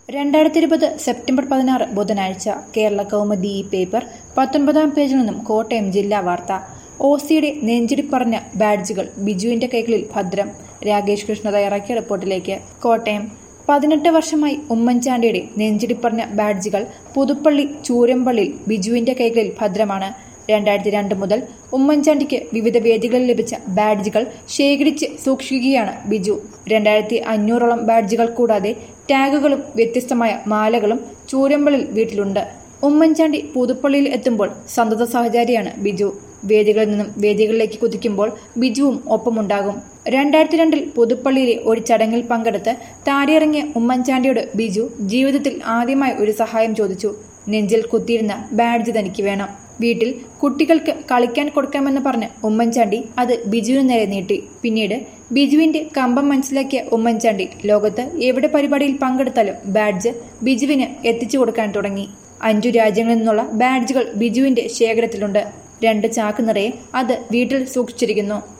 രണ്ടായിരത്തി ഇരുപത് സെപ്റ്റംബർ പതിനാറ് ബുധനാഴ്ച കേരള കൗമുദി ഈ പേപ്പർ പത്തൊൻപതാം പേജിൽ നിന്നും കോട്ടയം ജില്ലാ വാർത്ത ഓസിയുടെ നെഞ്ചിടിപ്പറഞ്ഞ ബാഡ്ജുകൾ ബിജുവിന്റെ കൈകളിൽ ഭദ്രം രാകേഷ് കൃഷ്ണ തയ്യാറാക്കിയ റിപ്പോർട്ടിലേക്ക് കോട്ടയം പതിനെട്ട് വർഷമായി ഉമ്മൻചാണ്ടിയുടെ നെഞ്ചിടിപ്പറഞ്ഞ ബാഡ്ജുകൾ പുതുപ്പള്ളി ചൂരമ്പള്ളിയിൽ ബിജുവിന്റെ കൈകളിൽ ഭദ്രമാണ് രണ്ടായിരത്തി രണ്ട് മുതൽ ഉമ്മൻചാണ്ടിക്ക് വിവിധ വേദികളിൽ ലഭിച്ച ബാഡ്ജുകൾ ശേഖരിച്ച് സൂക്ഷിക്കുകയാണ് ബിജു രണ്ടായിരത്തി അഞ്ഞൂറോളം ബാഡ്ജുകൾ കൂടാതെ ടാഗുകളും വ്യത്യസ്തമായ മാലകളും ചൂരമ്പളിൽ വീട്ടിലുണ്ട് ഉമ്മൻചാണ്ടി പുതുപ്പള്ളിയിൽ എത്തുമ്പോൾ സന്തത സഹചാരിയാണ് ബിജു വേദികളിൽ നിന്നും വേദികളിലേക്ക് കുതിക്കുമ്പോൾ ബിജുവും ഒപ്പമുണ്ടാകും രണ്ടായിരത്തി രണ്ടിൽ പുതുപ്പള്ളിയിലെ ഒരു ചടങ്ങിൽ പങ്കെടുത്ത് താടിയിറങ്ങിയ ഉമ്മൻചാണ്ടിയോട് ബിജു ജീവിതത്തിൽ ആദ്യമായി ഒരു സഹായം ചോദിച്ചു നെഞ്ചിൽ കുത്തിയിരുന്ന ബാഡ്ജ് തനിക്ക് വേണം വീട്ടിൽ കുട്ടികൾക്ക് കളിക്കാൻ കൊടുക്കാമെന്ന് പറഞ്ഞ് ഉമ്മൻചാണ്ടി അത് ബിജുവിന് നേരെ നീട്ടി പിന്നീട് ബിജുവിന്റെ കമ്പം മനസ്സിലാക്കിയ ഉമ്മൻചാണ്ടി ലോകത്ത് എവിടെ പരിപാടിയിൽ പങ്കെടുത്താലും ബാഡ്ജ് ബിജുവിന് എത്തിച്ചു കൊടുക്കാൻ തുടങ്ങി അഞ്ചു രാജ്യങ്ങളിൽ നിന്നുള്ള ബാഡ്ജുകൾ ബിജുവിന്റെ ശേഖരത്തിലുണ്ട് രണ്ട് ചാക്ക് നിറയെ അത് വീട്ടിൽ സൂക്ഷിച്ചിരിക്കുന്നു